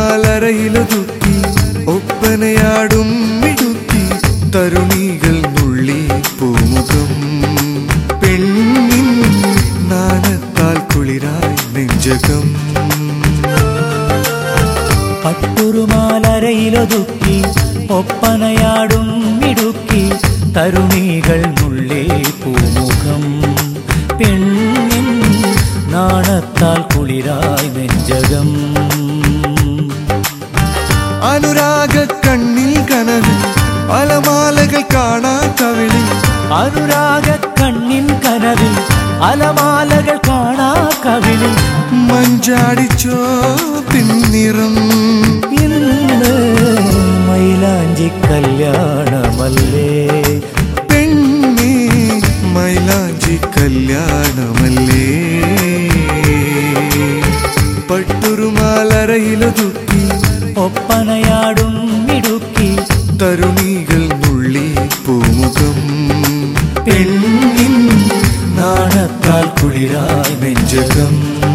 പട്ടുരുമാലരയിലൊതുക്കി ഒപ്പനയാടും മിടുക്കി തരുണികൾ നുള്ളി പൂമുഖം പെണ്ണിൻ നാണത്താൽ കുളിരായി നെഞ്ചകം പട്ടുറുമാലരയിലൊതുക്കി ഒപ്പനയാടും മിടുക്കി തരുണികൾ മുള്ളേ പൂമുഖം പെണ്ണിൻ നാണത്താൽ കുളിരായി നെഞ്ചകം അനുരാഗ കണ്ണിൽ കനവിൽ അലമാലകൾ കാണാ കവിളിൽ അനുരാഗ കണ്ണിൻ കനവിൽ അലമാലകൾ കാണാ കവിളിൽ മഞ്ചാടിച്ചോ പിന്നിറം ഇന്ന് മൈലാഞ്ചി കല്യാണമല്ലേ പെണ്ണേ മൈലാഞ്ചി കല്യാണമല്ലേ പട്ടുരുമാലരയിലൊതുക്കി ഒപ്പനയാടും മിടുക്കി തരുണികൾ നുള്ളി പൂമുഖം പെണ്ണിൻ നാണത്താൽ കുളിരായി നെഞ്ചകം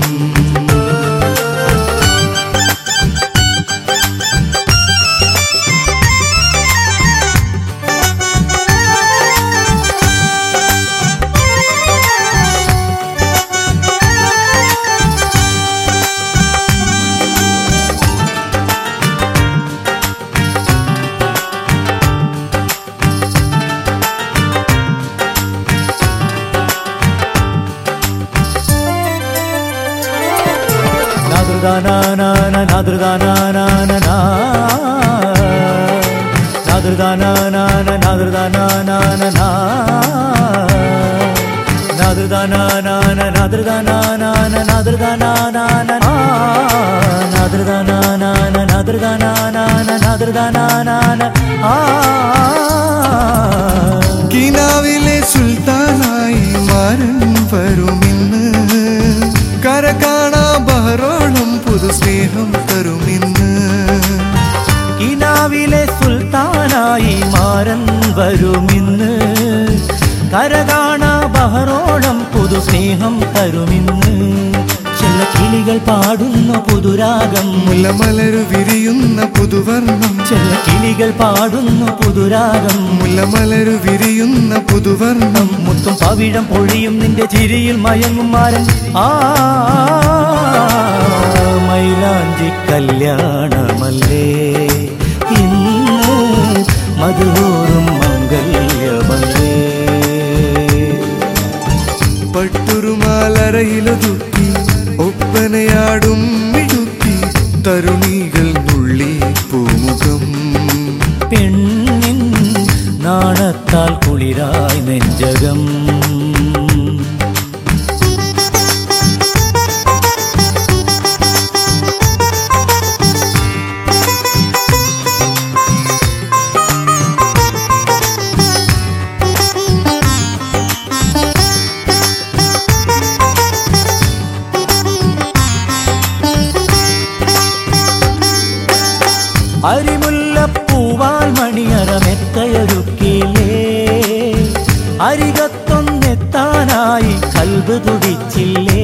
നാദൃദാനാനാന നാദൃദാനാനാന നാദൃദാനാനാന നാദൃദാനാനാന നാദൃദാനാനാന നാദൃദാനാനാന നാദൃദാനാനാന നാദൃദാനാനാന നാദൃദാനാനാന നാദൃദാനാനാന ആ കിനാവിലെ സുൽത്താനായി മാരൻ വരുമിന്ന് കര കാണാ ബഹറോളം പുതു സ്നേഹം തരുമിന്ന് കിനാവിലെ സുൽത്താനായി മാരൻ വരുമിന്ന് കരകാണ ബഹറോളം പുതു സ്നേഹം തരുമിന്ന് ചെല്ല കിളികൾ പാടുന്ന പുതുരാഗം മുല്ലമലരു വിരിയുന്ന പുതുവർണ്ണം ചെല്ല കിളികൾ പാടുന്ന പുതുരാഗം മുല്ലമലരു വിരിയുന്ന പുതുവർണ്ണം മുത്തും പവിഴം പൊഴിയും നിന്റെ ചിരിയിൽ മയങ്ങും മാരൻ ആ മൈലാഞ്ചി കല്യാണമല്ലേ ഇന്ന് മധുരോറും മംഗല്യമല്ലേ പട്ടുരുമാലരയിലൊതുക്കി ഒപ്പനയാടും മിടുക്കി തരുണികൾ നുള്ളി പൂമുഖം പെണ്ണിൻ നാണത്താൽ കുളിരായി നെഞ്ചകം അരിമുല്ലപ്പൂവാൽ മണിയറമെത്തയൊരുക്കിലേ അരികത്തൊന്നെത്താനായി കൽബ് തുടിച്ചില്ലേ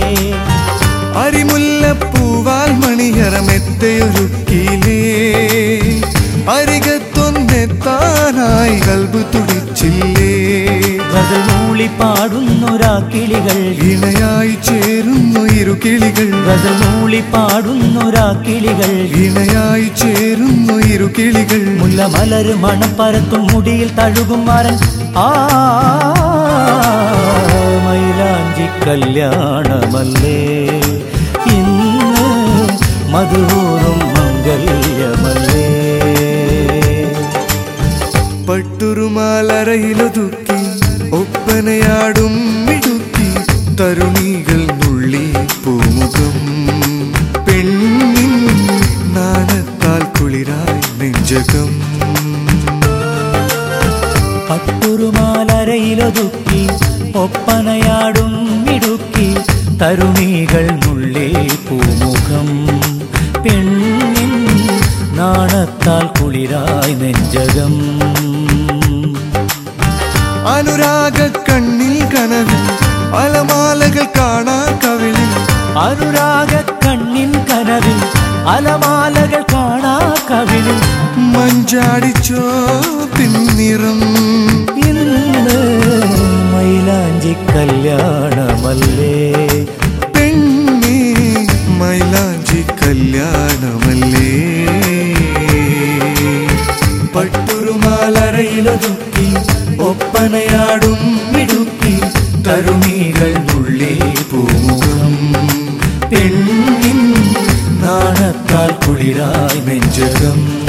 അരിമുല്ലപ്പൂവാൽ മണിയറമെത്തയൊരുക്കിലേ അരികത്തൊന്നെത്താനായി കൽബു തുടിച്ചില്ലേ ഗസൽ മൂളി പാടുന്നൊരാ കിളികൾ ഇണയായി ചേരുന്നു ഇരുകിളികൾ ഗസൽ മൂളി പാടുന്നൊരാ കിളികൾ ഇണയായി ചേരുന്നു ഇരുകിളികൾ മുല്ല മലര് മണം പരത്തും മുടിയിൽ തഴുകും മരൻ ആ മൈലാഞ്ചി കല്യാണമല്ലേ ഇന്ന് മധുരോറും മംഗല്യമല്ലേ പട്ടുരുമാലരയിലൊതുക്കി ഒപ്പനയാടും മിടുക്കി തരുണികൾ നുള്ളി പൂമുഖം പെണ്ണിൻ നാണത്താൽ കുളിരായി നെഞ്ചകം പട്ടുറുമാലരയിലൊതുക്കി ഒപ്പനയാടും മിടുക്കി തരുണികൾ മുള്ളേ പൂമുഖം പെണ്ണിൻ നാണത്താൽ കുളിരായി നെഞ്ചകം അനുരാഗ കണ്ണിൽ കനവിൽ അലമാലകൾ കാണാ കവിളിൽ അനുരാഗ അനുരാഗ കണ്ണിൻ കനവിൽ അലമാലകൾ കാണാ കവിളിൽ മഞ്ചാടിച്ചോ പിന്നിറം ഇന്ന് മൈലാഞ്ചി കല്യാണമല്ലേ പെണ്ണേ മൈലാഞ്ചി കല്യാണമല്ലേ പട്ടുരുമാലറയിലൊതുക്കി ഒപ്പനയാടും മിടുക്കി തരുണികൾ ഉള്ളേ പൂമുഖം പെണ്ണിൻ നാണത്താൽ കുളിരായി നെഞ്ചകം